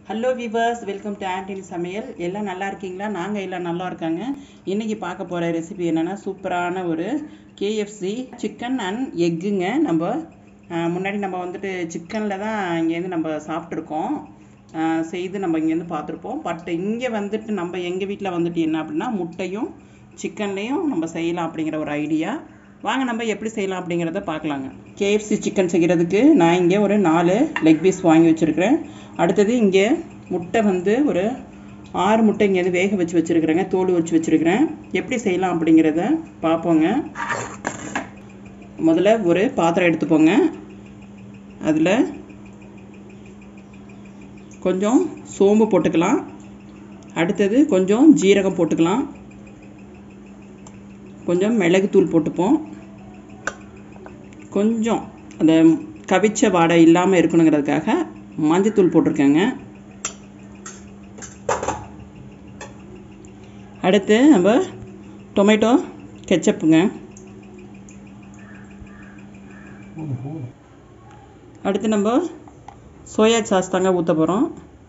Hello viewers welcome to ஆண்டின் சமையல் எல்லாம் நல்லா இருக்கீங்களா நாங்கள் எல்லாம் நல்லா இருக்காங்க இன்றைக்கி பார்க்க போகிற ரெசிபி என்னென்னா சூப்பரான ஒரு கேஎஃப்சி சிக்கன் அண்ட் எக்குங்க நம்ம ஆஹ், முன்னாடி நம்ம வந்துட்டு சிக்கனில் தான் இங்கேருந்து நம்ம சாப்பிட்ருக்கோம் ஆஹ், செய்து நம்ம இங்கேருந்து பார்த்துருப்போம் பட் இங்கே வந்துட்டு நம்ம எங்கள் வீட்டில் வந்துட்டு என்ன அப்படின்னா முட்டையும் சிக்கன்லேயும் நம்ம செய்யலாம் அப்படிங்கிற ஒரு ஐடியா வாங்க நம்ம எப்படி செய்யலாம் அப்படிங்கிறத பார்க்கலாங்க கேஎஃப்சி சிக்கன் செய்கிறதுக்கு நான் இங்கே ஒரு நாலு லெக் பீஸ் வாங்கி வச்சுருக்கிறேன் அடுத்தது இங்கே முட்டை வந்து ஒரு ஆறு முட்டை இங்கேருந்து வேக வச்சு வச்சுருக்கிறேங்க தோல் வச்சு வச்சுருக்கிறேன் எப்படி செய்யலாம் அப்படிங்கிறத பார்ப்போங்க முதல்ல ஒரு பாத்திரம் எடுத்துப்போங்க அதில் கொஞ்சம் சோம்பு போட்டுக்கலாம் அடுத்தது கொஞ்சம் ஜீரகம் போட்டுக்கலாம் கொஞ்சம் மிளகுத்தூள் போட்டுப்போம் கொஞ்சம் அந்த கவிச்ச வாடை இல்லாமல் இருக்கணுங்கிறதுக்காக மஞ்சத்தூள் போட்டிருக்கேங்க அடுத்து நம்ம டொமேட்டோ கெச்சப்புங்க அடுத்து நம்ம சோயா சாஸ் தாங்க ஊற்ற போகிறோம்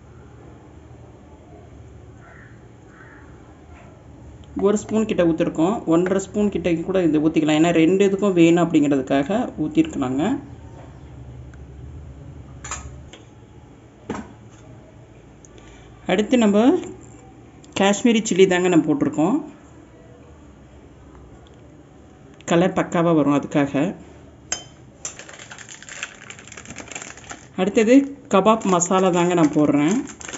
ஒரு ஸ்பூன் கிட்ட ஊற்றிருக்கோம் ஒன்றரை ஸ்பூன் கிட்ட கூட இது ஊற்றிக்கலாம் ஏன்னா ரெண்டு இதுக்கும் வேணும் அப்படிங்கிறதுக்காக ஊற்றிருக்கலாங்க அடுத்து நம்ம காஷ்மீரி சில்லி தாங்க நம்ம போட்டிருக்கோம் கலர் பக்காவாக வரும் அதுக்காக அடுத்தது கபாப் மசாலா தாங்க நான் போடுறேன்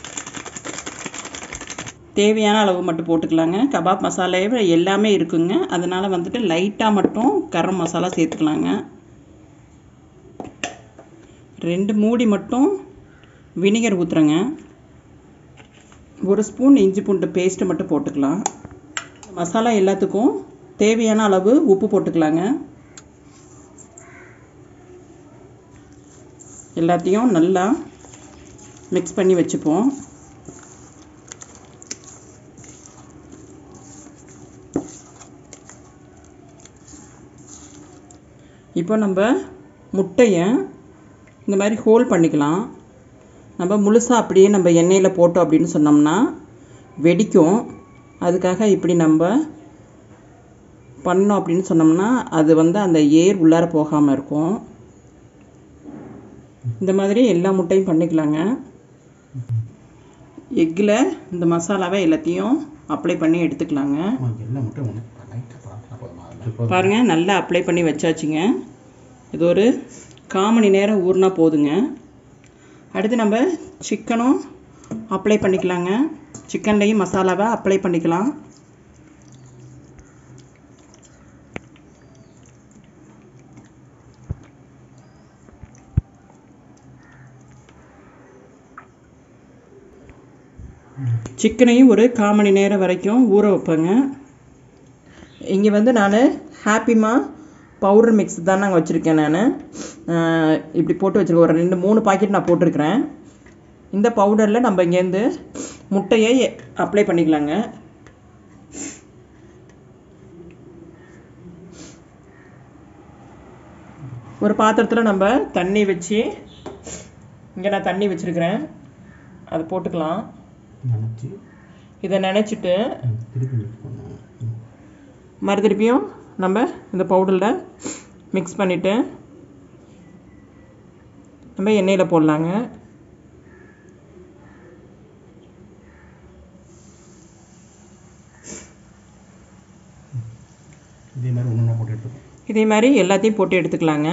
தேவையான அளவு மட்டும் போட்டுக்கலாங்க கபாப் மசாலாவே எல்லாமே இருக்குங்க அதனால் வந்துட்டு லைட்டாக மட்டும் கரம் மசாலா சேர்த்துக்கலாங்க ரெண்டு மூடி மட்டும் வினிகர் ஊற்றுறேங்க ஒரு ஸ்பூன் இஞ்சி பூண்டு பேஸ்ட்டு மட்டும் போட்டுக்கலாம் மசாலா எல்லாத்துக்கும் தேவையான அளவு உப்பு போட்டுக்கலாங்க எல்லாத்தையும் நல்லா மிக்ஸ் பண்ணி வச்சுப்போம் இப்போ நம்ம முட்டையை இந்த மாதிரி ஹோல் பண்ணிக்கலாம் நம்ம முழுசாக அப்படியே நம்ம எண்ணெயில் போட்டோம் அப்படின்னு சொன்னோம்னா வெடிக்கும் அதுக்காக இப்படி நம்ம பண்ணோம் அப்படின்னு சொன்னோம்னா அது வந்து அந்த ஏர் உள்ளார போகாமல் இருக்கும் இந்த மாதிரி எல்லா முட்டையும் பண்ணிக்கலாங்க எக்கில் இந்த மசாலாவை எல்லாத்தையும் அப்ளை பண்ணி எடுத்துக்கலாங்க எல்லா முட்டை ஒன்று லைட்டாக பார்த்தா போதுமா அதில் பாருங்க நல்லா அப்ளை பண்ணி வச்சாச்சுங்க இது ஒரு கால் மணி நேரம் ஊறினா போதுங்க அடுத்து நம்ம சிக்கனும் அப்ளை பண்ணிக்கலாங்க சிக்கன்லேயும் மசாலாவை அப்ளை பண்ணிக்கலாம் சிக்கனையும் ஒரு கால் மணி நேரம் வரைக்கும் ஊற வைப்பேங்க இங்கே வந்து நான் ஹாப்பிமா பவுடர் மிக்ஸ் தான் நாங்கள் வச்சுருக்கேன் நான் இப்படி போட்டு வச்சுருக்கேன் ஒரு ரெண்டு மூணு பாக்கெட் நான் போட்டிருக்கிறேன் இந்த பவுடரில் நம்ம இங்கேருந்து முட்டையை அப்ளை பண்ணிக்கலாங்க ஒரு பாத்திரத்தில் நம்ம தண்ணி வச்சு இங்கே நான் தண்ணி வச்சுருக்கிறேன் அது போட்டுக்கலாம் நினச்சி இதை நினச்சிட்டு திருப்பி மிக்ஸ் பண்ணுவோம் ம். மறு திருப்பியும் நம்ம இந்த பவுடரில் மிக்ஸ் பண்ணிவிட்டு நம்ம எண்ணெயில் போடலாங்க இதே மாதிரி ஒன்று ஒன்றா போட்டு எடுத்துப்போம் இதே மாதிரி எல்லாத்தையும் போட்டு எடுத்துக்கலாங்க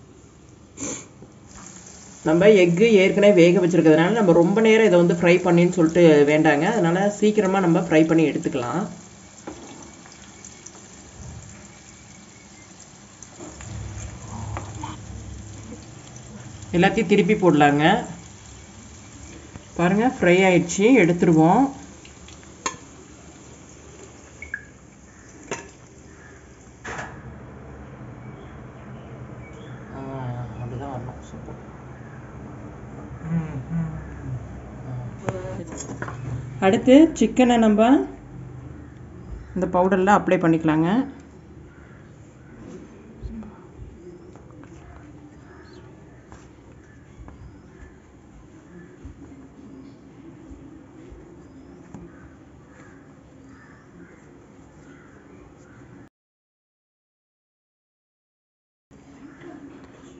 நம்ம எக்கு ஏற்கனவே வேக வச்சுருக்கிறதுனால நம்ம ரொம்ப நேரம் இதை வந்து ஃப்ரை பண்ணின்னு சொல்லிட்டு வேண்டாங்க அதனால் சீக்கிரமாக நம்ம ஃப்ரை பண்ணி எடுத்துக்கலாம் எல்லாத்தையும் திருப்பி போடலாங்க பாருங்கள் ஃப்ரை ஆயிடுச்சு எடுத்துருவோம் அப்படிதான் வரணும் சூப்பர் அடுத்து சிக்கனை நம்ம இந்த பவுடரில் அப்ளை பண்ணிக்கலாங்க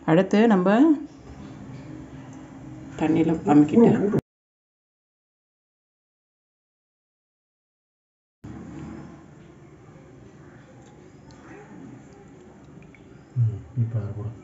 அடுத்து நம்ம தண்ணியில் அமுக்கிட்டு ம் இப்போ அதை கூட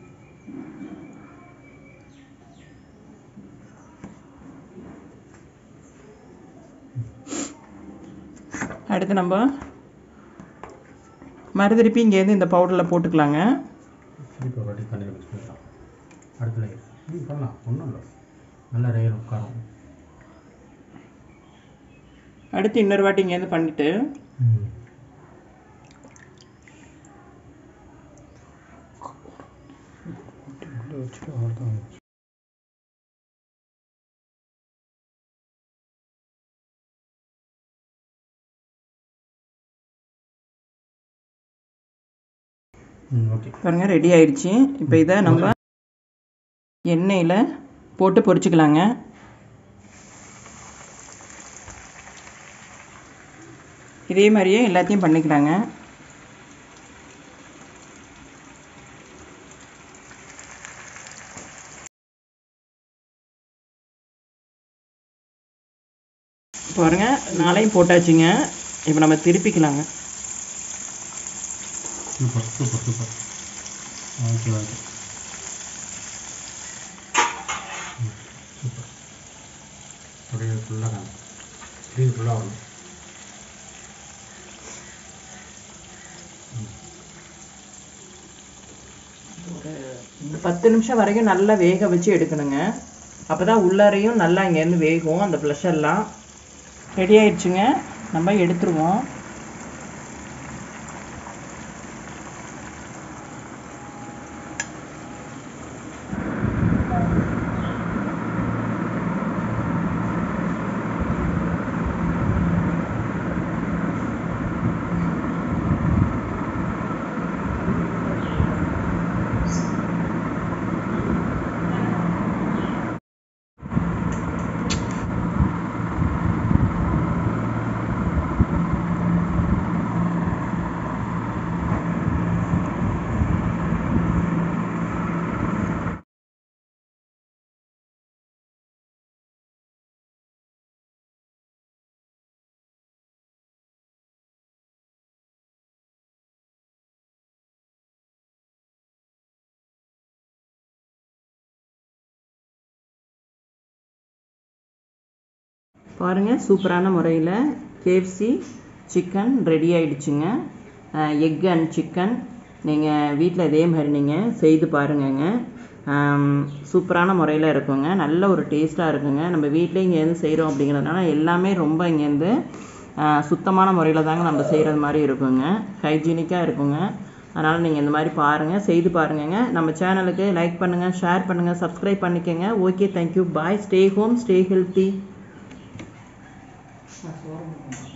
அடுத்து நம்ம மறுதிருப்பி இங்கேருந்து இந்த பவுடரில் போட்டுக்கலாங்க திருப்பி ஒரு வாட்டி தண்ணியில் மிக்ஸ் பண்ணிடலாம் அடுத்த லேயர் ம் பண்ணலாம் ஒன்றும் இல்லை நல்லா லேயர் உட்காரும் அடுத்து இன்னொரு வாட்டி இங்கேருந்து பண்ணிவிட்டு ம் வச்சுட்டு அவ்வளோதான் ம் ஓகே பாருங்கள் ரெடி ஆயிடுச்சு இப்போ இதை நம்ம எண்ணெயில் போட்டு பொரிச்சுக்கலாங்க இதே மாதிரியே எல்லாத்தையும் பண்ணிக்கலாங்க பாருங்க நாளையும் போட்டாச்சுங்க இப்போ நம்ம திருப்பிக்கலாங்க super super super okay okay ம், சூப்பர் அப்படியே ஃபுல்லாக ஸ்க்ரீன் ஃபுல்லாக வரணும் பத்து நிமிஷம் வரைக்கும் நல்லா வேக வச்சு எடுக்கணுங்க அப்போ தான் உள்ளாரையும் நல்லா இங்கேருந்து வேகும் அந்த flesh எல்லாம் ரெடி ஆயிடுச்சுங்க நம்ம எடுத்துருவோம் பாருங்கள் சூப்பரான முறையில் கேஎஃப்சி சிக்கன் ரெடி ஆயிடுச்சுங்க எக் அண்ட் சிக்கன் நீங்கள் வீட்டில் இதே மாதிரி நீங்கள் செய்து பாருங்கங்க ஆம், சூப்பரான முறையில் இருக்குங்க நல்ல ஒரு டேஸ்ட்டாக இருக்குங்க நம்ம வீட்டிலே இங்கேருந்து செய்கிறோம் அப்படிங்கிறதுனால எல்லாமே ரொம்ப இங்கேருந்து ஆ, சுத்தமான முறையில் தாங்க நம்ம செய்கிறது மாதிரி இருக்குங்க ஹைஜீனிக்காக இருக்குங்க அதனால் நீங்கள் இந்த மாதிரி பாருங்கள் செய்து பாருங்கங்க நம்ம சேனலுக்கு லைக் பண்ணுங்கள் ஷேர் பண்ணுங்கள் சப்ஸ்கிரைப் பண்ணிக்கோங்க okay thank you bye stay home stay healthy